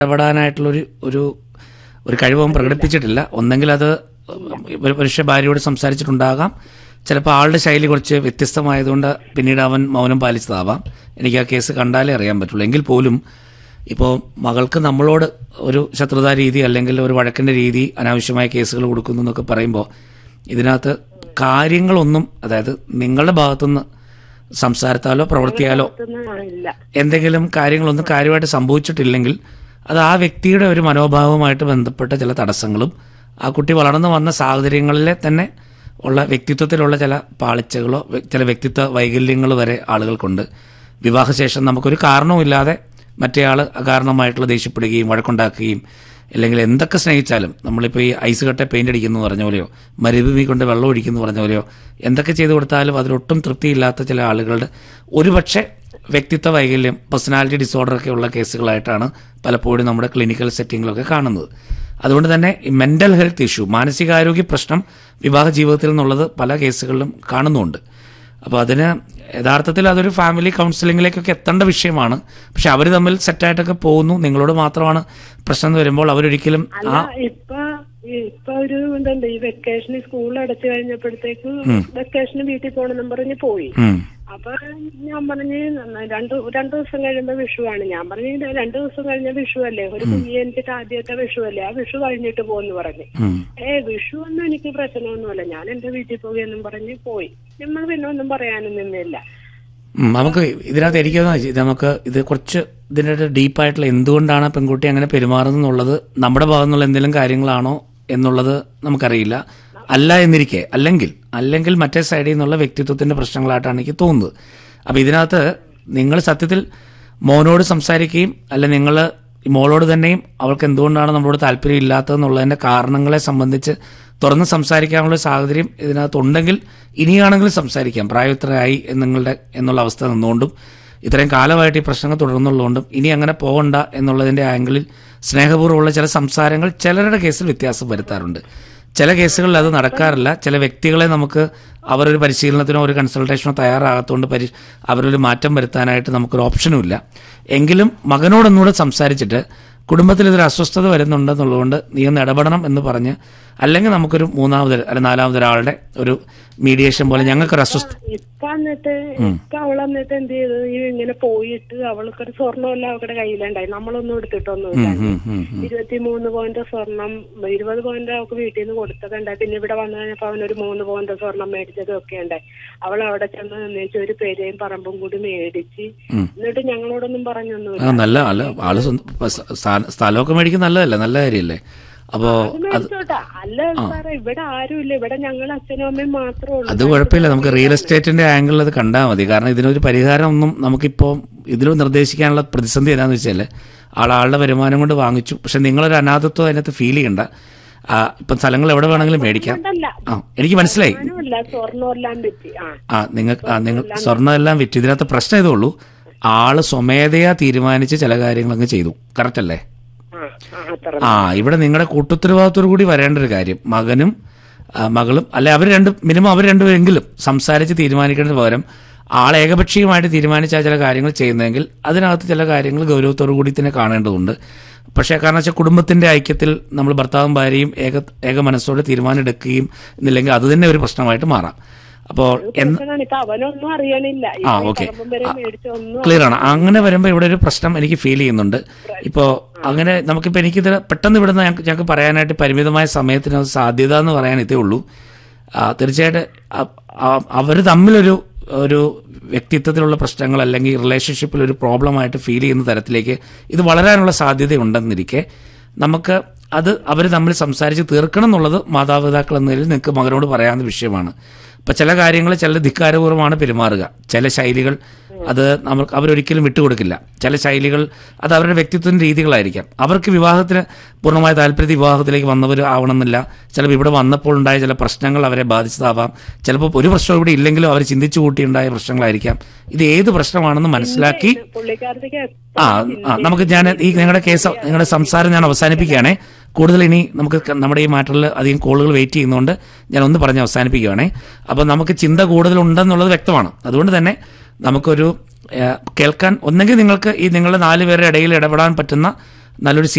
ഇടപെടാനായിട്ടുള്ളൊരു ഒരു ഒരു കഴിവും പ്രകടിപ്പിച്ചിട്ടില്ല ഒന്നെങ്കിൽ അത് ഒരു പുരുഷ ഭാര്യയോട് സംസാരിച്ചിട്ടുണ്ടാകാം ചിലപ്പോൾ ആളുടെ ശൈലി കുറച്ച് വ്യത്യസ്തമായതുകൊണ്ട് പിന്നീട് അവൻ മൗനം പാലിച്ചതാവാം എനിക്ക് ആ കേസ് കണ്ടാലേ അറിയാൻ പറ്റുള്ളൂ എങ്കിൽ പോലും ഇപ്പോൾ മകൾക്ക് നമ്മളോട് ഒരു ശത്രുതാ രീതി അല്ലെങ്കിൽ ഒരു വഴക്കിൻ്റെ രീതി അനാവശ്യമായ കേസുകൾ കൊടുക്കുന്നു എന്നൊക്കെ പറയുമ്പോൾ ഇതിനകത്ത് കാര്യങ്ങളൊന്നും അതായത് നിങ്ങളുടെ ഭാഗത്തുനിന്ന് സംസാരത്താലോ പ്രവൃത്തിയാലോ അതൊന്നും ഇല്ല എന്തെങ്കിലും കാര്യങ്ങളൊന്നും കാര്യമായിട്ട് സംഭവിച്ചിട്ടില്ലെങ്കിൽ അത് ആ വ്യക്തിയുടെ ഒരു മനോഭാവവുമായിട്ട് ബന്ധപ്പെട്ട ചില തടസ്സങ്ങളും ആ കുട്ടി വളർന്നു വന്ന സാഹചര്യങ്ങളിലെ തന്നെ ഉള്ള വ്യക്തിത്വത്തിലുള്ള ചില പാളിച്ചകളോ വ്യ- ചില വ്യക്തിത്വ വൈകല്യങ്ങൾ വരെ ആളുകൾക്കുണ്ട് വിവാഹശേഷം നമുക്കൊരു കാരണവുമില്ലാതെ മറ്റേയാൾ അകാരണമായിട്ടുള്ള ദേഷ്യപ്പെടുകയും വഴക്കുണ്ടാക്കുകയും അല്ലെങ്കിൽ എന്തൊക്കെ സ്നേഹിച്ചാലും നമ്മളിപ്പോൾ ഈ ഐസ് കട്ട പെയിന്റ് അടിക്കുന്നു പറഞ്ഞ പോലെയോ മരുഭൂമി കൊണ്ട് വെള്ളം ഒഴിക്കുന്നു പറഞ്ഞ പോലെയോ എന്തൊക്കെ ചെയ്തു കൊടുത്താലും അതിലൊട്ടും തൃപ്തിയില്ലാത്ത ചില ആളുകളുടെ ഒരുപക്ഷെ വ്യക്തിത്വ വൈകല്യം പേഴ്സണാലിറ്റി ഡിസോർഡർ ഒക്കെ ഉള്ള കേസുകളായിട്ടാണ് പലപ്പോഴും നമ്മുടെ ക്ലിനിക്കൽ സെറ്റിങ്ങിലൊക്കെ കാണുന്നത് അതുകൊണ്ട് തന്നെ ഈ മെന്റൽ ഹെൽത്ത് ഇഷ്യൂ മാനസികാരോഗ്യ പ്രശ്നം വിവാഹ ജീവിതത്തിൽ നിന്നുള്ളത് പല കേസുകളിലും കാണുന്നുണ്ട് അപ്പോൾ അതിന് യഥാർത്ഥത്തിൽ അതൊരു ഫാമിലി കൗൺസിലിങ്ങിലേക്കൊക്കെ എത്തേണ്ട വിഷയമാണ് പക്ഷെ അവർ തമ്മിൽ സെറ്റായിട്ടൊക്കെ പോകുന്നു നിങ്ങളോട് മാത്രമാണ് പ്രശ്നം എന്ന് വരുമ്പോൾ അവരൊരിക്കലും അല്ല ആ ഇപ്പൊ ഇപ്പൊ ഒരു ഇതുണ്ട് ഈ വെക്കേഷൻ സ്കൂൾ അടച്ചു കഴിഞ്ഞപ്പോഴത്തേക്ക് വെക്കേഷന് വീട്ടിൽ പോകണമെന്നും പറഞ്ഞ് പോയി ഉം, അപ്പൊ ഞാൻ പറഞ്ഞ് രണ്ടു രണ്ടു ദിവസം കഴിയുമ്പോ വിഷുവാണ് ഞാൻ പറഞ്ഞു "ഇത് രണ്ടു ദിവസം കഴിഞ്ഞ വിഷു അല്ലേ ഒരു കുഞ്ഞി എനിക്ക് ആദ്യത്തെ വിഷു അല്ലേ ആ വിഷു കഴിഞ്ഞിട്ട് പോന്ന് പറഞ്ഞു ഉം. ഏ വിഷു ഒന്നും എനിക്ക് പ്രശ്നമൊന്നുമല്ല ഞാൻ എന്റെ വീട്ടിൽ പോകുകയെന്നും പറഞ്ഞ് പോയി നമ്മൾ പിന്നെ ഒന്നും പറയാനും നിന്നില്ല ഉം, നമുക്ക് ഇതിനകത്ത് എനിക്കൊന്ന് ഇത് നമുക്ക് ഇത് കുറച്ച് ഇതിൻ്റെ ഡീപ്പായിട്ടുള്ള എന്തുകൊണ്ടാണ് ആ പെൺകുട്ടി അങ്ങനെ പെരുമാറുന്നത് എന്നുള്ളത് നമ്മുടെ ഭാഗത്തു നിന്നുള്ള എന്തെങ്കിലും കാര്യങ്ങളാണോ എന്നുള്ളത് നമുക്കറിയില്ല അല്ല എന്നിരിക്കെ അല്ലെങ്കിൽ അല്ലെങ്കിൽ മറ്റേ സൈഡിൽ നിന്നുള്ള വ്യക്തിത്വത്തിന്റെ പ്രശ്നങ്ങളായിട്ടാണ് എനിക്ക് തോന്നുന്നത് അപ്പൊ ഇതിനകത്ത് നിങ്ങൾ സത്യത്തിൽ മോനോട് സംസാരിക്കുകയും അല്ല നിങ്ങൾ മോളോട് തന്നെയും അവൾക്ക് എന്തുകൊണ്ടാണ് നമ്മളോട് താല്പര്യം ഇല്ലാത്തതെന്നുള്ളതിന്റെ കാരണങ്ങളെ സംബന്ധിച്ച് തുറന്ന് സംസാരിക്കാനുള്ള ഒരു സാഹചര്യം ഇതിനകത്തുണ്ടെങ്കിൽ ഇനിയാണെങ്കിലും സംസാരിക്കാം പ്രായത്തരായി നിങ്ങളുടെ എന്നുള്ള അവസ്ഥ നിന്നുകൊണ്ടും ഇത്രയും കാലമായിട്ട് ഈ പ്രശ്നങ്ങൾ തുടർന്നുള്ളതുകൊണ്ടും ഇനി അങ്ങനെ പോകണ്ട എന്നുള്ളതിന്റെ ആംഗിളിൽ സ്നേഹപൂർവ്വമുള്ള ചില സംസാരങ്ങൾ ചിലരുടെ കേസിൽ വ്യത്യാസം വരുത്താറുണ്ട് ചില കേസുകളിൽ അത് നടക്കാറില്ല ചില വ്യക്തികളെ നമുക്ക് അവരൊരു പരിശീലനത്തിനോ ഒരു കൺസൾട്ടേഷനോ തയ്യാറാകാത്തതുകൊണ്ട് പരി അവരൊരു മാറ്റം വരുത്താനായിട്ട് നമുക്കൊരു ഓപ്ഷനും ഇല്ല എങ്കിലും മകനോടൊന്നുകൂടെ സംസാരിച്ചിട്ട് കുടുംബത്തിൽ ഇതൊരു അസ്വസ്ഥത വരുന്നുണ്ടെന്നുള്ളതുകൊണ്ട് നീ ഒന്ന് ഇടപെടണം എന്ന് പറഞ്ഞ് അല്ലെങ്കിൽ നമുക്കൊരു മൂന്നാമത് അല്ല നാലാമതൊരാളുടെ ഒരു മീഡിയേഷൻ പോലെ ഞങ്ങൾക്കൊരു അസ്വസ്ഥ ഇപ്പൊ എന്നിട്ട് ഇപ്പൊ അവൾ എന്നിട്ട് എന്ത് ചെയ്തു ഈ ഇങ്ങനെ പോയിട്ട് അവൾക്കൊരു സ്വർണ്ണമെല്ലാം അവളുടെ കയ്യിലുണ്ടായി നമ്മളൊന്നും എടുത്തിട്ടൊന്നുമില്ല ഉം, ഉം, ഉം. ഇരുപത്തിമൂന്ന് പോയിന്റ് സ്വർണം ഇരുപത് പോയിന്റ് അവൾക്ക് വീട്ടിൽ നിന്ന് കൊടുത്തതുണ്ടായി പിന്നെ ഇവിടെ വന്നു കഴിഞ്ഞപ്പോ അവനൊരു മൂന്ന് പോയിന്റ് സ്വർണം മേടിച്ചതും ഒക്കെ ഉണ്ടായി അവൾ അവിടെ ചെന്ന് നിന്നേച്ച് ഒരു പെരയും പറമ്പും കൂടി മേടിച്ച് എന്നിട്ട് ഞങ്ങളോടൊന്നും പറഞ്ഞൊന്നുമില്ല ആ നല്ല അല്ല ആള് സ്വന്തം ഇപ്പൊ സ്ഥ- സ്ഥാ- സ്ഥലമൊക്കെ മേടിക്കുന്ന നല്ലതല്ലേ നല്ല കാര്യമല്ലേ അപ്പോ അത് മേടിച്ചോട്ടാ അല്ല സാറേ ഇവിടെ ആരുമില്ല ഇവിടെ ഞങ്ങൾ അച്ഛനും അമ്മയും മാത്രമേ ഉള്ളൂ അത് കുഴപ്പമില്ല നമുക്ക് റിയൽ എസ്റ്റേറ്റിന്റെ ആംഗിളിൽ അത് കണ്ടാൽ മതി കാരണം ഇതിനൊരു പരിഹാരം ഒന്നും നമുക്കിപ്പോൾ ഇതിൽ നിർദ്ദേശിക്കാനുള്ള പ്രതിസന്ധി എന്നാന്ന് വെച്ചാൽ ആളാളുടെ വരുമാനം കൊണ്ട് വാങ്ങിച്ചു പക്ഷെ നിങ്ങളൊരു അനാഥത്വം അതിനകത്ത് ഫീൽ ചെയ്യണ്ട ആ, ഇപ്പം സ്ഥലങ്ങൾ എവിടെ വേണമെങ്കിലും മേടിക്കാം അതല്ല ആ എനിക്ക് മനസ്സിലായി ഞാനുമില്ല സ്വർണ്ണമെല്ലാം പറ്റി ആ ആ നിങ്ങൾ ആ നിങ്ങൾ സ്വർണ്ണം എല്ലാം വിറ്റ് ഇതിനകത്ത് പ്രശ്നം ഇതേ ഉള്ളൂ ആള് സ്വമേധയാ തീരുമാനിച്ച് ചില കാര്യങ്ങൾ അങ്ങ് ചെയ്തു കറക്റ്റ് അല്ലേ ആ ആ, അത്ര ആ ഇവിടെ നിങ്ങളുടെ കൂട്ടുത്തരവാദിത്തോടു കൂടി വരേണ്ട ഒരു കാര്യം മകനും ആ, മകളും അല്ലെ അവർ രണ്ടും മിനിമം അവർ രണ്ടുപേരെങ്കിലും സംസാരിച്ച് തീരുമാനിക്കേണ്ടത് പകരം ആൾ ഏകപക്ഷീയമായിട്ട് തീരുമാനിച്ച ചില കാര്യങ്ങൾ ചെയ്യുന്നതെങ്കിൽ അതിനകത്ത് ചില കാര്യങ്ങൾ ഗൗരവത്തോടു കൂടി തന്നെ കാണേണ്ടതുണ്ട് പക്ഷേ കാരണം വെച്ചാൽ കുടുംബത്തിന്റെ ഐക്യത്തിൽ നമ്മൾ ഭർത്താവും ഭാര്യയും ഏക ഏക മനസ്സോടെ തീരുമാനം എടുക്കുകയും എന്നില്ലെങ്കിൽ അത് തന്നെ ഒരു പ്രശ്നമായിട്ട് മാറാം അപ്പോൾ എന്ന് പ്രശ്നമാണ് ഇപ്പൊ അവനൊന്നും അറിയണില്ല ഈ ആ, ഓക്കേ. പറമ്പും വരെ മേടിച്ച ഒന്നും ക്ലിയർ ആണ് അങ്ങനെ വരുമ്പോൾ ഇവിടെ ഒരു പ്രശ്നം എനിക്ക് ഫീൽ ചെയ്യുന്നുണ്ട് ഇപ്പോൾ അങ്ങനെ നമുക്കിപ്പോൾ എനിക്കിത് പെട്ടെന്ന് ഇവിടുന്ന് ഞങ്ങൾക്ക് ഞങ്ങൾക്ക് പറയാനായിട്ട് പരിമിതമായ സമയത്തിന് അത് സാധ്യത എന്ന് പറയാൻ ഇതേ ഉള്ളൂ ആ, തീർച്ചയായിട്ടും അവർ തമ്മിലൊരു ഒരു വ്യക്തിത്വത്തിലുള്ള പ്രശ്നങ്ങൾ അല്ലെങ്കിൽ റിലേഷൻഷിപ്പിൽ ഒരു പ്രോബ്ലമായിട്ട് ഫീൽ ചെയ്യുന്ന തരത്തിലേക്ക് ഇത് വളരാനുള്ള സാധ്യതയുണ്ടെന്നിരിക്കെ നമുക്ക് അത് അവർ തമ്മിൽ സംസാരിച്ച് തീർക്കണം എന്നുള്ളത് മാതാപിതാക്കൾ എന്ന നിലയിൽ നിങ്ങൾക്ക് മകനോട് പറയാവുന്ന വിഷയമാണ് ഇപ്പം ചില കാര്യങ്ങൾ ചില ധിക്കാരപൂർവ്വമാണ് പെരുമാറുക ചില ശൈലികൾ അത് നമുക്ക് അവരൊരിക്കലും വിട്ടുകൊടുക്കില്ല ചില ശൈലികൾ അത് അവരുടെ വ്യക്തിത്വത്തിൻ്റെ രീതികളായിരിക്കാം അവർക്ക് വിവാഹത്തിന് പൂർണ്ണമായ താല്പര്യത്തിൽ വിവാഹത്തിലേക്ക് വന്നവർ ആവണമെന്നില്ല ചിലപ്പോൾ ഇവിടെ വന്നപ്പോൾ ഉണ്ടായ ചില പ്രശ്നങ്ങൾ അവരെ ബാധിച്ചതാവാം ചിലപ്പോൾ ഒരു പ്രശ്നം ഇവിടെ ഇല്ലെങ്കിലും അവർ ചിന്തിച്ചു കൂട്ടിയുണ്ടായ പ്രശ്നങ്ങളായിരിക്കാം ഇത് ഏത് പ്രശ്നമാണെന്ന് മനസ്സിലാക്കി പുള്ളിക്കാരത്തേക്ക് ആ ആ നമുക്ക് ഞാൻ ഈ നിങ്ങളുടെ കേസ് നിങ്ങളുടെ സംസാരം ഞാൻ അവസാനിപ്പിക്കുകയാണേ കൂടുതൽ ഇനി നമുക്ക് ക- നമ്മുടെ ഈ മാറ്ററിൽ അധികം കോളുകൾ വെയിറ്റ് ചെയ്യുന്നതുകൊണ്ട് ഞാൻ ഒന്ന് പറഞ്ഞ് അവസാനിപ്പിക്കുകയാണേ അപ്പോൾ നമുക്ക് ചിന്ത കൂടുതൽ ഉണ്ടെന്നുള്ളത് വ്യക്തമാണ് അതുകൊണ്ട് തന്നെ നമുക്കൊരു ഏഹ്, കേൾക്കാൻ ഒന്നെങ്കിൽ നിങ്ങൾക്ക് ഈ നിങ്ങളുടെ നാല് പേരുടെ ഇടയിൽ ഇടപെടാൻ പറ്റുന്ന നല്ലൊരു